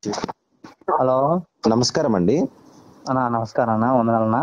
Hello నమస్కారం అండి అన్నా నమస్కారం అన్న వందనాలన్నా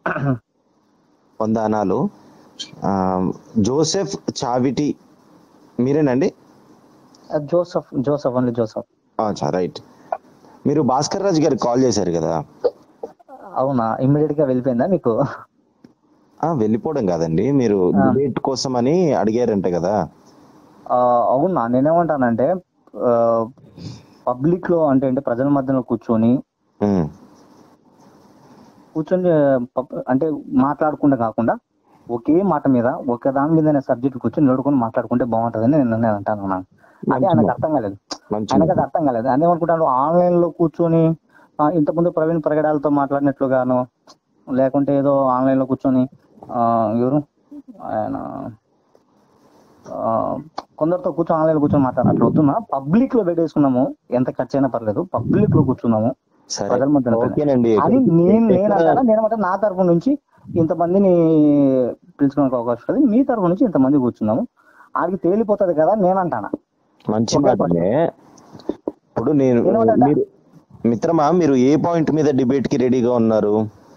వందనాలు ఆ, జోసెఫ్ చావిటి మీరేనండి జోసఫ్ జోసఫ్ ఓన్లీ జోసఫ్ చా రైట్ మీరు భాస్కర్ రాజు గారికి కాల్ చేశారు కదా అవునా ఇమ్మీడియట్ గా వెళ్ళిపోయిందా మీకు ఆ వెళ్ళిపోవడం కాదండి మీరు డిబేట్ కోసం అని అడిగారంట కదా ఆ, అవునా నేనేమంటానంటే పబ్లిక్ లో అంటే అంటే ప్రజల మధ్యలో కూర్చొని ఉమ్, కూర్చొని పబ్- అంటే మాట్లాడకుండా కాకుండా ఒకే మాట మీద ఒక దాని మీద సబ్జెక్ట్ కూర్చొని నడుకొని మాట్లాడుకుంటే బాగుంటుందని నేను నేను అంటాను అన్న. అదే ఆయనకు అర్థం కాలేదు మంచి ఆయనకు అది అర్థం కాలేదు ఆయన ఏమనుకుంటాడు ఆన్లైన్ లో కూర్చొని ఆ, ఇంతకుముందు ప్రవీణ్ ప్రగడాలతో మాట్లాడినట్లుగాను లేకుంటే ఏదో ఆన్లైన్ లో కూర్చొని ఆ, ఎవరు ఆయన ఆ, కొందరితో కూర్చొని ఆన్లైన్ లో కూర్చొని మాట్లాడినట్లు వద్దున్నా పబ్లిక్ లో పెట్టేసుకున్నాము ఎంత ఖర్చు అయినా పర్లేదు పబ్లిక్ లో కూర్చున్నాము సరే ప్రజల మధ్యన ఓకేనండి అది నేను నేను అంటారా నేను అంటే నా తరపు నుంచి ఇంతమందిని పిలుచుకోవడానికి అవకాశం ఉంటుంది మీ తరపు నుంచి ఇంతమంది కూర్చున్నాము ఆడికి తేలిపోతది కదా నేను అంటానా మంచి మాటనే ఇప్పుడు నేను ఏమంటాడ? మీరు మిత్రమా మీరు ఏ పాయింట్ మీద డిబేట్ కి రెడీగా ఉన్నారు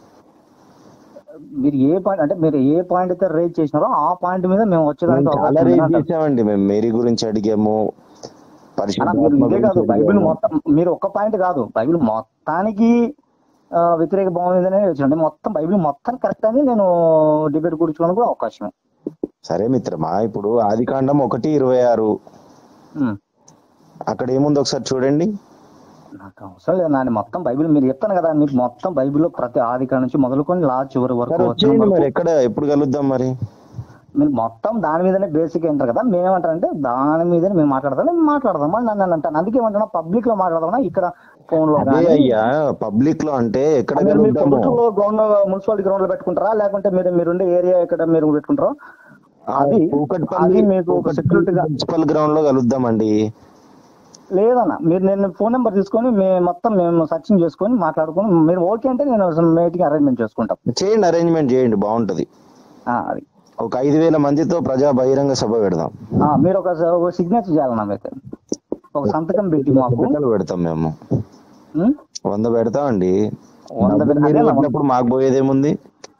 మీరు ఏ పాయింట్ అంటే మీరు ఏ పాయింట్ అయితే రేజ్ చేసినారో ఆ పాయింట్ మీద మేము మేము వచ్చేదానికి చాలా అవకాశం రేట్ ఉందంటారు. చేసామండి మేము మేరీ గురించి అడిగాము అలా మీరు పరిశుద్ధాత్మ ఇదే కాదు గురించి బైబిల్ అడిగాము. మొత్తం మీరు ఒక్క పాయింట్ కాదు బైబిల్ మొత్తానికి ఆ, వ్యతిరేక భావం మీదనే వచ్చింది మొత్తం బైబిల్ మొత్తం కరెక్ట్ అని నేను డిబేట్ కూర్చోవడానికి కూడా అవకాశం సరే మిత్రమా ఇప్పుడు ఆది కాండం ఒకటి ఇరవై ఆరు ఉమ్. అక్కడ ఏముంది ఒకసారి చూడండి నాకు అవసరం లేదు నాని మొత్తం బైబిల్ మీరు చెప్తాను కదా మీకు మొత్తం బైబిల్లో ప్రతి ఆది కాడ నుంచి మొదలుకొని లా చివరి సరే వరకు వచ్చిన వచ్చేయండి వరకు మరి ఎక్కడ ఎప్పుడు కలుద్దాం మరి మీరు మొత్తం దాని మీదనే బేసిక్ అంటారు కదా మేమేమంటారంటే దాని మీదనే మేము మాట్లాడదాం నేను మాట్లాడదాం అని నన్ను అంటాను అందుకే ఏమంటున్నా పబ్లిక్ లో మాట్లాడదాం ఇక్కడ ఫోన్ లో అదే కానీ అయ్యా పబ్లిక్ లో అంటే ఎక్కడ మీరు మీరు కలుద్దాము ప్రభుత్వంలో గ్రౌండ్ మున్సిపాలిటీ గ్రౌండ్ లో పెట్టుకుంటారా లేకుంటే మీరు మీరుండే ఏరియా ఎక్కడ మీరు పెట్టుకుంటారా అది అది మీకు ఒక security గా మున్సిపల్ గ్రౌండ్ లో కలుద్దామండి లేదన్న మీరు నేను ఫోన్ నెంబర్ తీసుకొని మేము మొత్తం మేము సర్చింగ్ చేసుకొని మాట్లాడుకొని మీరు ఓకే అంటే నేను మీటింగ్ అరేంజ్మెంట్ చేసుకుంటాం చేయండి అరేంజ్మెంట్ చేయండి బాగుంటది ఆ, అది ఒక ఐదు వేల మందితో ప్రజా బహిరంగ సభ పెడదాం ఆ, మీరు ఒక ఒక సిగ్నేచర్ చేయాలన్న మీకు ఒక సంతకం పెట్టి మాకు సంతకాలు పెడతాం మేము ఉం? వంద పెడతామండి వంద డబ్బులు పెట్టి- మీరు అదే అన్న, పెట్టినప్పుడు మాకు పోయేదేముంది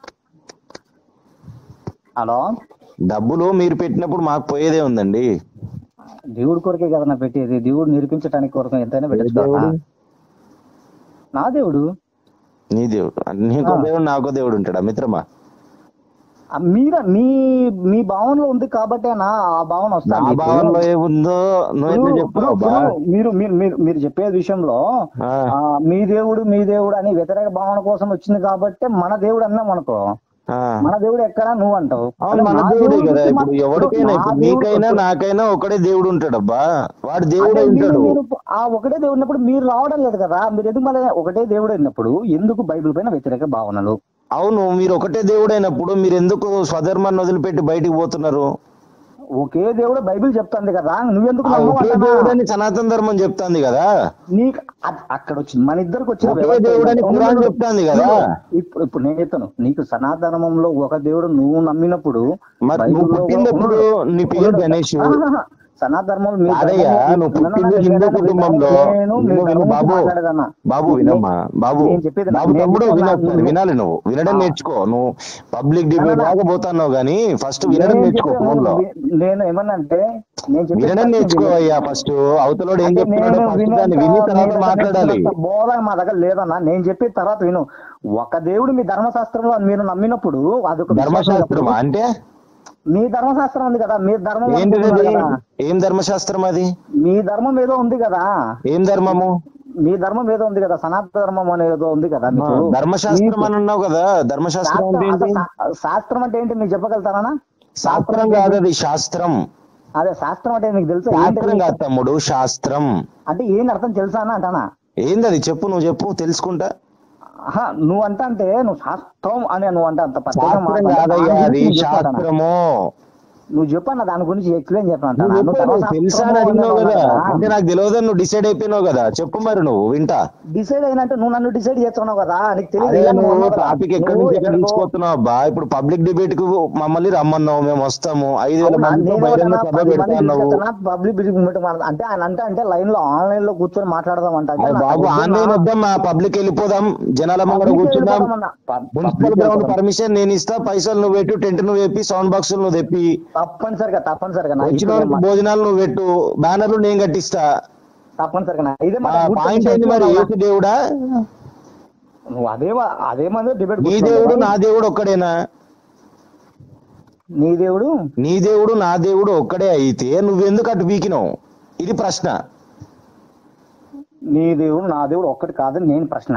డబ్బులు మీరు పెట్టినప్పుడు మాకు పోయేదే ఉందండి దేవుడి కొరకే కదన్నా పెట్టేది దేవుడు నిరూపించడానికి కొరకు ఎంతైనా పెట్టచ్చు నా దేవుడు నీ దేవుడు నీకో దేవుడు నాకో దేవుడు ఉంటాడా మిత్రమా ఆ, మీర మీ మీ భావనలో ఉంది కాబట్టే నా ఆ భావన నా వస్తుంది భావనలో ఏముందో నువ్వు ఎట్లా ఇప్పుడు- చెప్తావు ఇప్పుడు బా? మీరు మీరు మీరు మీరు చెప్పే విషయంలో ఆ, ఆ, మీ దేవుడు మీ దేవుడు అని వ్యతిరేక భావన కోసం వచ్చింది కాబట్టి మన దేవుడు అన్నాం అనుకో ఆ. మన దేవుడు ఎక్కడ నువ్వు అంటావు అవును మన నా దేవుడే దేవుడు కదా గురించి ఇప్పుడు మా- ఎవరికైనా నా ఇప్పుడు దేవుడు- నీకైనా నాకైనా ఒకడే దేవుడు ఉంటాడబ్బా వాడు దేవుడు అదే మీరు- ఉంటాడు మీరు ఆ ఒకటే దేవుడు ఉన్నప్పుడు మీరు రావడం లేదు కదా మీరు ఎందుకు మళ్ళీ ఒకటే దేవుడు అయినప్పుడు ఎందుకు బైబిల్ పైన వ్యతిరేక భావనలు అవును మీరు ఒకటే దేవుడు అయినప్పుడు మీరు ఎందుకు స్వధర్మాన్ని వదిలిపెట్టి బయటికి పోతున్నారు ఒకే దేవుడు బైబిల్ చెప్తుంది కదా నువ్వెందుకు ఆ నమ్మవు ఒకే అంటానా? దేవుడు అని సనాతన ధర్మం చెప్తాంది కదా నీకు అ- అక్కడ వచ్చింది మన ఇద్దరికి వచ్చిన ఒకే వ్యవస్థ దేవుడు అని ఏంటంటే, ఖురాన్ ఉండు, చెప్తాంది కదా. ఇప్పుడు ఇప్పుడు నేను చెప్తాను నీకు సనాతనంలో ఒక దేవుడు నువ్వు నమ్మినప్పుడు మరి నువ్వు బైబిల్లో పుట్టినప్పుడు నీ పేరు గణేష్ ఆహాహా. సనాతనంలో మీ అదయ్యా ధర్మంలో- నువ్వు నన్ను పుట్టింది నన్ను హిందూ నేను కుటుంబంలో నేను మీ విను, విను ధర్మం బాబు మాట్లాడేదన్నా. బాబు వినమ్మా బాబు నేను చెప్పేది బాబు నేను తమ్ముడు చెప్తున్నా, విన నువ్వు- వినాలి నువ్వు వినడం ఆ. నేర్చుకో నువ్వు పబ్లిక్ డిబేట్ అలా- దాకా పోతున్నావు గానీ ఫస్ట్ వినడం నేను నేర్చుకో చెప్పే- ఫోన్ లో నేను ఏమన్నానంటే నేను చెప్పే వినడం ప్రశ్న నేర్చుకో విను. అయ్యా ఫస్ట్ అవతలోడు ఏం అంటే చెప్తున్నాడో నేను ఫస్ట్ వినేంత- దాన్ని విని తర్వాత నేను మాట్లాడాలి వినేంత బోధ మా దగ్గర లేదన్నా నేను చెప్పిన తర్వాత విను ఒక దేవుడు మీ ధర్మశాస్త్రంలో మీరు నమ్మినప్పుడు అదొక ధర్మశాస్త్రం విశ్వాసం అంటే మీ ధర్మశాస్త్రం ఉంది కదా మీ ధర్మం ఏంటిది అనుకుంటున్నారు అది? కదా. ఏం ధర్మశాస్త్రం అది మీ ధర్మం ఏదో ఉంది కదా ఏం ధర్మము మీ ధర్మం ఏదో ఉంది కదా సనాతన ధర్మం అనేది ఉంది కదా మీకు ధర్మశాస్త్రం అని అన్నావు కదా ధర్మశాస్త్రం అంటే శాస్త్రం ఏంటి అసలు శా- శాస్త్రం అంటే ఏంటి మీకు చెప్పగలుగుతారా శాస్త్రం కాదు అది శాస్త్రం అదే శాస్త్రం అంటే మీకు తెలుసు శాస్త్రం కాదు తమ్ముడు శాస్త్రం అంటే ఏం అర్థం తెలుసా అని అంటానా ఏంది అది చెప్పు నువ్వు చెప్పు తెలుసుకుంటా ఆహా, నువ్వు అంట అంటే నువ్వు శాస్త్రం అని నువ్వు అంటే అంత పద్ధతిగా శాస్త్రం మాట్లాడు. కాదయ్యా దాని అది గురించి నేను చెప్తాను. శాస్త్రము నువ్వు చెప్పన్న దాని గురించి ఎక్స్ప్లెయిన్ చెప్పంట నువ్వు చెప్పు, నువ్వు తెలుసా అని అడిగినావు కదా అంటే నాకు తెలియదని నువ్వు డిసైడ్ అయిపోయినావు కదా చెప్పు మరి నువ్వు వింటా డిసైడ్ అయినట్టు నువ్వు నన్ను డిసైడ్ చేస్తున్నావు కదా నీకు అదే తెలియదు నువ్వు టాపిక్ ఎక్కడి నుంచి ఎక్కడ తీసుకొస్తున్నావు అబ్బా ఇప్పుడు పబ్లిక్ డిబేట్ కు మమ్మల్ని రమ్మన్నావు మేము వస్తాము ఐదు వేల మందితో బహిరంగ సభ పెడతాన్నావు పబ్లిక్ అంటే ఆయన అంటే అంటే లైన్ లో ఆన్లైన్ లో కూర్చొని మాట్లాడదాం అంటే అరే బాబు ఆన్లైన్ వద్దాం మా పబ్లిక్ వెళ్ళిపోదాం జనాల ముంగడ కూర్చుందాం మున్సిపల్ గ్రౌండ్ పర్మిషన్ నేను ఇస్తా పైసలు నువ్వు పెట్టు టెంట్ నువ్వు చెప్పి సౌండ్ బాక్స్ నువ్వు తెప్పి తప్పనిసరిగా తప్పనిసరిగా నా వచ్చిన ఇదే వాళ్ళకి మా- భోజనాలు నువ్వు పెట్టు బ్యానర్లు నేను కట్టిస్తా తప్పనిసరిగా నా ఇదే మా మాట గుర్తు పాయింట్ ఏంది మరి చేసుకున్నావా? ఏసు దేవుడా నువ్వు అదే వా- అదే మంది డిబేట్ నీ దేవుడు నా దేవుడు ఒక్కడేనా నీ దేవుడు నీ దేవుడు నా దేవుడు ఒక్కడే అయితే నువ్వెందుకు అటు పీకినావు ఇది ప్రశ్న నీ దేవుడు నా దేవుడు ఒక్కటి కాదని నేను ప్రశ్న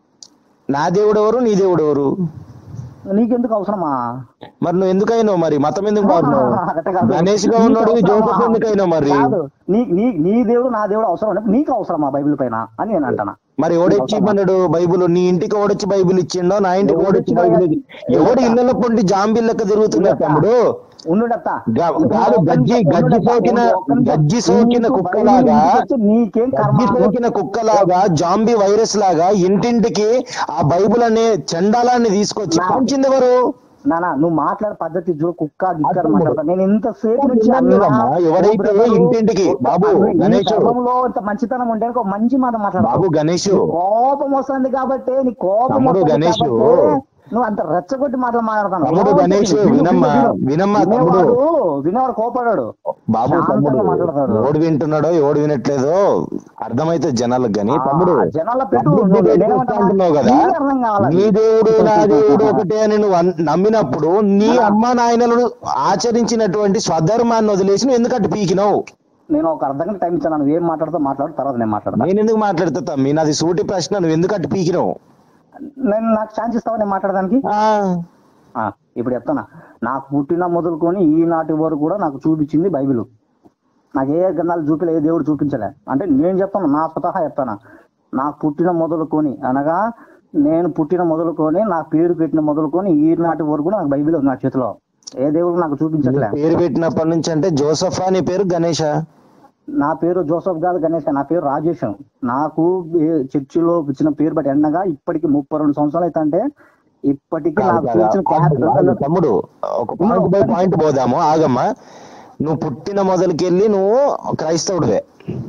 నా దేవుడు ఎవరు నీ దేవుడు ఎవరు నీకెందుకు అవసరమా మరి నువ్వు ఎందుకు అయినావు మరి మతం ఎందుకు మారినావు అట్ట కాదు. గణేష్ గా నీకు ఉన్నాడు అవసరమా? జోసఫ్ ఎందుకు అయినావు మరి కాదు. నీ నీ నీ దేవుడు నా దేవుడు అవసరం అంటే నీకు అవసరమా బైబిల్ పైన అని నేను అంటాను మరి ఎవడొచ్చి ఇవ్వన్నాడు బైబిల్ నీ ఇంటికి ఎవడొచ్చి బైబిల్ ఇచ్చిండో నా ఇంటికి ఎవడొచ్చి బైబిల్ ఇచ్చి- ఎవడు ఇళ్ళ పొంటి జాంబిల్ లెక్క తిరుగుతున్నాడు తమ్ముడు ఉండుడత్తా గా- కాదు గజ్జి గజ్జి సోకిన గజ్జి సోకిన కుక్కలాగా నీకేం కర్మ గజ్జి సోకిన కుక్కలాగా జాంబీ వైరస్ లాగా ఇంటింటికి ఆ బైబిల్ అనే చండాలాన్ని తీసుకొచ్చి పంచింది ఎవరు నానా నువ్వు మాట్లాడే పద్ధతి చూడు కుక్క గిక్కర్ అర్థం మాట్లాడతా నేను ఇంతసేపు నుంచి విన్నాను అన్నా, కదమ్మా, ఎవరైతే ఓ బ్రదరు, ఇంటింటికి, బాబు, నీ గణేషు. గర్భంలో ఇంత మంచితనం ఉంటే ఒక మంచి మాట మాట్లాడు బాబు గణేష్ కోపం వస్తుంది కాబట్టి నీ కోపం తమ్ముడు వస్తుంది గణేషు. కాబట్టి నువ్వు అంత రెచ్చగొట్టి మాటలు మాట్లాడతాను తమ్ముడు గణేష్, వినమ్మా, వినమ్మా తమ్ముడు. వినేవాడు వినేవాడు కోపడాడు బాబు శాంతంగా తమ్ముడు మాట్లాడతాడు. ఎవడు వింటున్నాడో ఎవడు వినట్లేదో అర్థమైతే జనాలకు గాని తమ్ముడు ఆ, జనాల పెట్టు పబ్లిక్ నువ్వు డిబేట్ నేనేమంటున్నా? అంటున్నావు కదా నీకు అర్థం కావాలి. నీ దేవుడు నా దేవుడు ఒకటే అని నువ్వు అన్- నమ్మినప్పుడు నీ అమ్మ నాయనలు ఆచరించినటువంటి స్వధర్మాన్ని వదిలేసి నువ్వు ఎందుకు అటు పీకినావు నేను ఒక అర్ధ గంట టైం ఇచ్చాను నువ్వు ఏం మాట్లాడుతావు మాట్లాడు తర్వాత నేను మాట్లాడతాను నేను ఎందుకు మాట్లాడుతా తమ్మి నాది సూటి ప్రశ్న నువ్వు ఎందుకు అటు పీకినావు నేను నాకు ఛాన్స్ ఇస్తావా నేను మాట్లాడడానికి ఆ, ఆ, ఇప్పుడు చెప్తానా నాకు పుట్టిన మొదలుకొని ఈనాటి వరకు కూడా నాకు చూపించింది బైబిల్ నాకు ఏ గ్రంథాలు చూపించలే ఏ దేవుడు చూపించలే అంటే నేను చెప్తాను నా స్వతహా చెప్తాను నాకు పుట్టిన మొదలుకొని అనగా నేను పుట్టిన మొదలుకొని నా పేరు పెట్టిన మొదలుకొని ఈనాటి వరకు కూడా నాకు బైబిల్ ఉంది నా చేతిలో ఏ దేవుడు నాకు చూపించట్లే పేరు పెట్టినప్పటి నుంచి అంటే జోసఫా నీ పేరు గణేష నా పేరు జోసఫ్ కాదు గణేష్ నా పేరు రాజేష్ నాకు ఏ- చర్చిలో ఇచ్చిన పేరు బట్టి ఎండగా ఇప్పటికి ముప్పై రెండు సంవత్సరాలు అయితే అంటే ఇప్పటికీ నాకు తెలిసిన క్యారెక్టర్ తమ్ముడు ఒక పాయింట్ బై పాయింట్ పోదాము ఆగమ్మా నువ్వు పుట్టిన మొదలుకెళ్ళి నువ్వు క్రైస్తవుడివే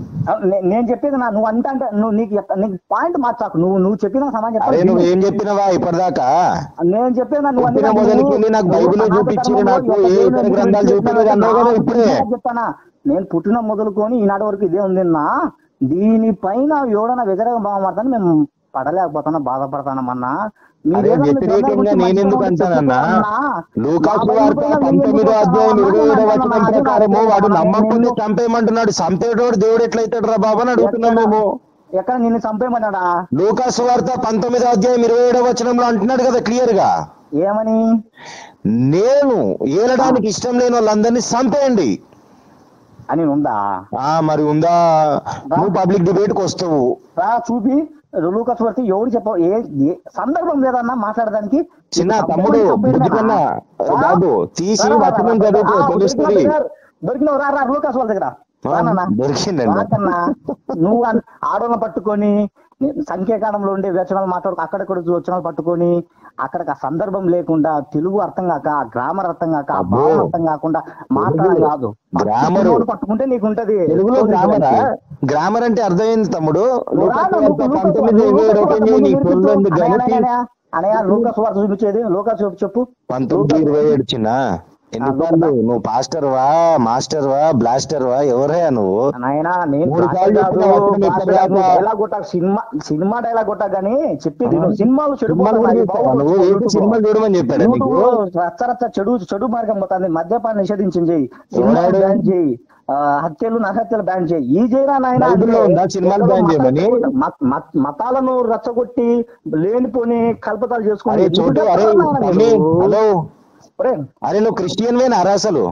నే- నేను చెప్పేది నా నువ్వు అంత అంటే నువ్వు నీకు చెప్తా- నీకు పాయింట్ మార్చాకు నువ్వు నువ్వు చెప్పిన సమాజం అరే చెప్పాలి నువ్వు ఏం చెప్పినవా ఇప్పటిదాకా నేను చెప్పేది నా- నువ్వు పుట్టిన అన్ని- మొదలుకెళ్ళి నాకు నువ్వు బైబిల్ సనాతన చూపించి ధర్మంలో నాకు ఒక ఏ దేవుని ఇతర గురించి గ్రంథాలు చెప్పినా చూపించలేదు అన్నావు కదా నా ఇప్పుడే. గురించి చెప్తానా నేను పుట్టిన మొదలుకొని ఈనాటి వరకు ఇదే ఉంది నా దీనిపైన ఎవడన్నా వ్యతిరేక భావం పడతాను మేము పడలేకపోతున్నా బాధపడతానమన్నా అరే వ్యతిరేకంగా నేనెందుకు అంటానన్నా లూకాసు వార్త పంతొమ్మిదో అధ్యాయం ఇరవై ఏడో వచనం ప్రకారము వాడు నమ్మకుండా చంపేయమంటున్నాడు చంపేటోడు దేవుడు ఎట్లయితాడు రా బాబు అని అడుగుతున్నాం మేము ఎక్కడ నిన్ను చంపేయమన్నాడా లూకాసు వార్త పంతొమ్మిదో అధ్యాయం ఇరవై ఏడో వచనంలో అంటున్నాడు కదా క్లియర్ గా ఏమని నేను ఏలడానికి ఇష్టం లేని వాళ్ళందరినీ చంపేయండి అని ఉందా ఆ మరి ఉందా నువ్వు పబ్లిక్ డిబేట్ కి వస్తావు రా చూపి లూకస్ వర్తి ఎవడు చెప్ప ఏ ఏ సందర్భం లేదన్నా మాట్లాడడానికి చిన్న తమ్ముడు బుద్ధి కన్నా బాబు తీసి వచనం చదువుకో తెలుస్తుంది దొరికినావు రా రా లూకాస్ వాళ్ళ దగ్గర ఆ, రానన్నా. దొరికిందండి రాకన్నా నువ్వు అన్- ఆడోళ్ళని పట్టుకొని నీ- సంఖ్యాకాలంలో ఉండే వచనాలు మాట్లాడు అక్కడక్కడ వచనాలు పట్టుకొని అక్కడ ఆ సందర్భం లేకుండా తెలుగు అర్థం కాక ఆ గ్రామర్ అర్థం కాక ఆ భావం అర్థం కాకుండా మాట్లాడడం కాదు గ్రామరు. తెలుగులో పట్టుకుంటే నీకు ఉంటది తెలుగులో గ్రామరా గ్రామర్ అంటే అర్థమైంది తమ్ముడు నువ్వు రా, లూకాసు నువ్వు వార్త లూకాసు పంతొమ్మిది ఇరవై ఏడు ఓపెన్ చేయి నీ పొల్లు ఉంది అనయా, గణితి అనయా, అనయా లూకాస్ వార్త చూపించేది లూకాస్ చెప్పు చెప్పు పంతొమ్మిది ఇరవై ఏడు చిన్న ఎన్నిసార్లు నువ్వు పాస్టర్ వా మాస్టర్ వా బ్లాస్టర్ వా ఎవరయ్యా నువ్వు నాయనా నేను మూడు సార్లు కాదు, చెప్పిన వచనం ఎక్కడ దాకా? డైలాగ్ కొట్టా సినిమా సినిమా డైలాగ్ కొట్టా గానీ చెప్పి నేను సినిమాలు చెడు సినిమాలు కూడా చూస్తావా నువ్వు ఏంటి సినిమాలు చూడమని చెప్పాడు నీకు రచ్చరచ్చ చెడు చెడు మార్గం పోతుంది మద్యపాన్ని నిషేధించింది చేయి సినిమాలు ఎవడాడు? బ్యాన్ చేయి ఆ, హత్యలు నహత్యలు బ్యాన్ చేయి ఈ చేయరా నాయన బైబిల్లో ఉందా సినిమాలు బ్యాన్ చేయమని? మతాలను రచ్చగొట్టి లేనిపోని కల్పతాలు చేసుకొని అరే చోటు అరే తమ్మి, హలో అరే నువ్వు క్రిస్టియన్ వేనా అసలు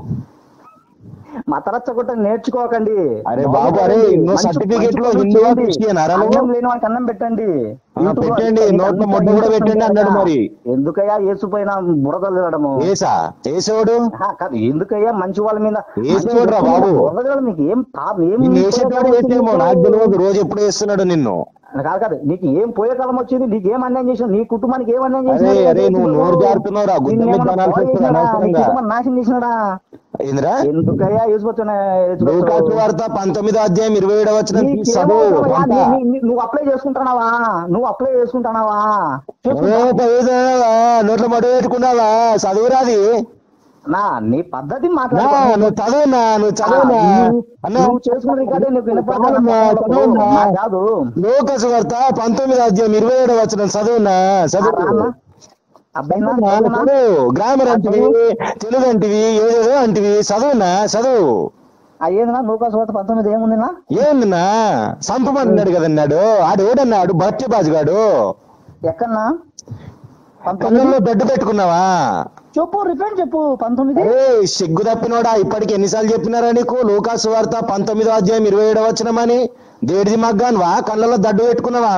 మత రచ్చగొట్ట నేర్చుకోకండి అరే బాబు, అరే, నువ్వు మంచి- certificate మంచి లో పనులు హిందువా, చేయండి. క్రిస్టియనా రా నువ్వు? అన్నం లేని వాడికి అన్నం పెట్టండి యూట్యూబ్ లో పెట్టండి నీకు నోట్లో అంత ముద్ద కూడా interest పెట్టండి ఉంది అన్నాడు కదా. మరి ఎందుకయ్యా యేసు పైన బురదలడము ఏసా ఏసేవాడు కాదు ఎందుకయ్యా మంచి వాళ్ళ మీద ఏసేవాడు రా బాబు. బురదలడం నీకు ఏం పాపం ఏం నిన్ను వేసేటాడు వేసేమో నాకు తెలియదు రోజు ఎప్పుడు వేస్తున్నాడు నిన్ను కాదు కాదు నీకు ఏం పోయే కాలం వచ్చింది నీకు ఏం అన్యాయం చేసిన నీ కుటుంబానికి ఏం అన్యాయం అరే, చేసినాడు? అరే, నువ్వు నోరు జారుతున్నావురా, గుడ్డ నిన్ను మీద ఏమన్నా బాణాలు పాడు పెట్టుకుని చేసినాడా? నీ అనవసరంగా. కుటుంబం నాశనం చేసినాడా ఏందిరా ఎందుకయ్యా యేసుపోతున్నా లూకాసు వార్త పంతొమ్మిదో అధ్యాయం ఇరవై ఏడవ వచ్చిన చదువు అంతా. నువ్వు అప్లై చేసుకుంటున్నావా నువ్వు అప్లై చేసుకుంటున్నావా ఓ, పైసా, నోట్లో మడి పెట్టుకున్నావా చదువురాది నా నీ పద్ధతి నా, మాట్లాడు నువ్వు చదువునా నువ్వు చదువునా అన్న నువ్వు చేసుకున్న రికార్డే నీకు చదువునా, చదువునా. వినపడుతుంది కాదు లోకసు వార్త పంతొమ్మిదో అధ్యాయం ఇరవై ఏడవ వచ్చిన చదువునా చదువు రామ్మా. అబ్బాయినా చదువునా, చదువునా? చదువు గ్రామర్ అంటివి తెలుగు అంటివి ఏదేదో అంటివి చదువునా చదువు ఆ ఏందినా నూకాసు వార్త పంతొమ్మిది ఏముందినా ఏందినా సంపమన్నాడు కదన్నాడు ఆడు ఎవడన్నాడు బట్టి బాజుగాడు ఎక్కడన్నా పంతొమ్మిది కళ్ళల్లో బెడ్ పెట్టుకున్నావా చెప్పు రిపీట్ చెప్పు పంతొమ్మిది అరే సిగ్గు తప్పినోడా ఇప్పటికి ఎన్నిసార్లు చెప్పినారా నీకు లూకాసు వార్త పంతొమ్మిదో అధ్యాయం ఇరవై ఏడవ వచ్చినమని దేడిది మగ్గాన్వా కళ్ళలో దడ్డు పెట్టుకున్నావా